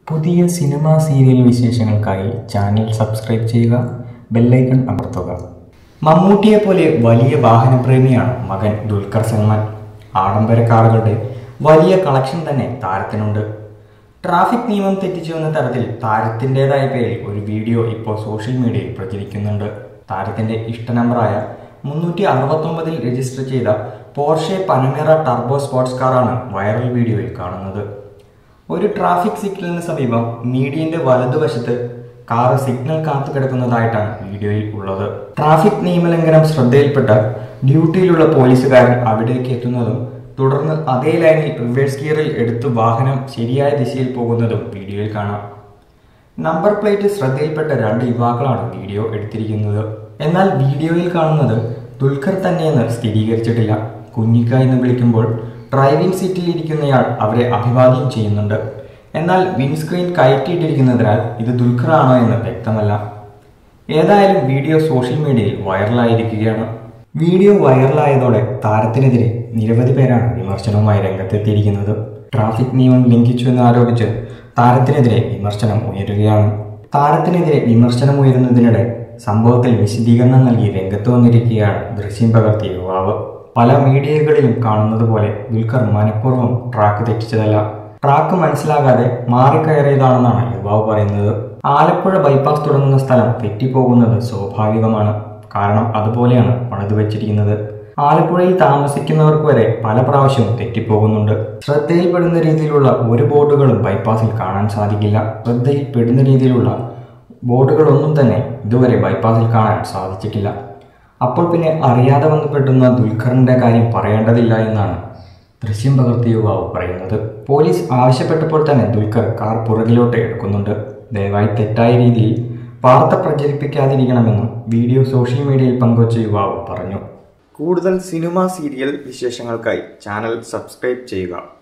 പുതിയ cinema serial വിശേഷങ്ങൾക്കായി channel subscribe ചെയ്യുക ബെല്ലൈക്കൺ അമർത്തുക മമ്മൂട്ടിയെ പോലെ വലിയ വാഹനപ്രേമിയാണ് മകൻ ദുൽഖർ സൽമാൻ ആഡംബര കാറുകളുടെ വലിയ കളക്ഷൻ തന്നെ താരത്തിനുണ്ട് ട്രാഫിക് നിയമം തെറ്റിച്ചു എന്ന തരത്തിൽ താരത്തിൻ്റെതായ പേരിൽ ഒരു വീഡിയോ ഇപ്പോൾ സോഷ്യൽ മീഡിയയിൽ പ്രചരിക്കുന്നുണ്ട് താരത്തിന്റെ ഇഷ്ട നമ്പറായ മുന്നൂറ്റി അറുപത്തൊമ്പതിൽ രജിസ്റ്റർ ചെയ്ത പോർഷെ പനമേറ ടർബോ സ്പോർട്സ് കാറാണ് വൈറൽ വീഡിയോയിൽ കാണുന്നത് ഒരു ട്രാഫിക് സിഗ്നലിന് സമീപം മീഡിയന്റെ വലതുവശത്ത് കാറ് സിഗ്നൽ കാത്തു കിടക്കുന്നതായിട്ടാണ് വീഡിയോയിൽ ഉള്ളത് ട്രാഫിക് നിയമലംഘനം ശ്രദ്ധയിൽപ്പെട്ട ഡ്യൂട്ടിയിലുള്ള പോലീസുകാരൻ അവിടേക്ക് എത്തുന്നതും തുടർന്ന് അതേ ലൈനിൽ റിവേഴ്സ് ഗിയറിൽ എടുത്ത് വാഹനം ശരിയായ ദിശയിൽ പോകുന്നതും വീഡിയോയിൽ കാണാം നമ്പർ പ്ലേറ്റ് ശ്രദ്ധയിൽപ്പെട്ട രണ്ട് യുവാക്കളാണ് വീഡിയോ എടുത്തിരിക്കുന്നത് എന്നാൽ വീഡിയോയിൽ കാണുന്നത് ദുൽഖർ തന്നെയെന്ന് സ്ഥിരീകരിച്ചിട്ടില്ല കുഞ്ഞിക്ക എന്ന് വിളിക്കുമ്പോൾ ഡ്രൈവിംഗ് സീറ്റിൽ ഇരിക്കുന്നയാൾ അവരെ അഭിവാദ്യം ചെയ്യുന്നുണ്ട് എന്നാൽ വിൻസ്ക്രീൻ കയറ്റിയിട്ടിരിക്കുന്നതിനാൽ ഇത് ദുൽഖർ ആണോ എന്ന് വ്യക്തമല്ല ഏതായാലും വീഡിയോ സോഷ്യൽ മീഡിയയിൽ വൈറലായിരിക്കുകയാണ് വീഡിയോ വൈറലായതോടെ താരത്തിനെതിരെ നിരവധി പേരാണ് വിമർശനവുമായി രംഗത്തെത്തിയിരിക്കുന്നത് ട്രാഫിക് നിയമം ലംഘിച്ചു എന്ന് ആരോപിച്ച് താരത്തിനെതിരെ വിമർശനം ഉയരുകയാണ് താരത്തിനെതിരെ വിമർശനം ഉയരുന്നതിനിടെ സംഭവത്തിൽ വിശദീകരണം നൽകി രംഗത്ത് വന്നിരിക്കുകയാണ് ദൃശ്യം പകർത്തിയ യുവാവ് പല മീഡിയകളിലും കാണുന്നത് പോലെ ദുൽഖർ മനഃപൂർവ്വം ട്രാക്ക് തെറ്റിച്ചതല്ല ട്രാക്ക് മനസ്സിലാകാതെ മാറിക്കയറിയതാണെന്നാണ് യുവാവ് പറയുന്നത് ആലപ്പുഴ ബൈപ്പാസ് തുടങ്ങുന്ന സ്ഥലം തെറ്റിപ്പോകുന്നത് സ്വാഭാവികമാണ് കാരണം അതുപോലെയാണ് പണിത് വെച്ചിരിക്കുന്നത് ആലപ്പുഴയിൽ താമസിക്കുന്നവർക്ക് വരെ പല പ്രാവശ്യവും തെറ്റിപ്പോകുന്നുണ്ട് ശ്രദ്ധയിൽപ്പെടുന്ന രീതിയിലുള്ള ഒരു ബോർഡുകളും ബൈപ്പാസിൽ കാണാൻ സാധിക്കില്ല ശ്രദ്ധയിൽപ്പെടുന്ന രീതിയിലുള്ള ബോർഡുകളൊന്നും തന്നെ ഇതുവരെ ബൈപ്പാസിൽ കാണാൻ സാധിച്ചിട്ടില്ല അപ്പോൾ പിന്നെ അറിയാതെ വന്ന് പെട്ടുന്ന ദുൽഖറിന്റെ കാര്യം പറയേണ്ടതില്ല എന്നാണ് ദൃശ്യം പകർത്തിയ യുവാവ് പറയുന്നത് പോലീസ് ആവശ്യപ്പെട്ടപ്പോൾ തന്നെ ദുൽഖർ കാർ പുറകിലോട്ട് എടുക്കുന്നുണ്ട് ദയവായി തെറ്റായ രീതിയിൽ വാർത്ത പ്രചരിപ്പിക്കാതിരിക്കണമെന്നും വീഡിയോ സോഷ്യൽ മീഡിയയിൽ പങ്കുവച്ച യുവാവ് പറഞ്ഞു കൂടുതൽ സിനിമ സീരിയൽ വിശേഷങ്ങൾക്കായി ചാനൽ സബ്സ്ക്രൈബ് ചെയ്യുക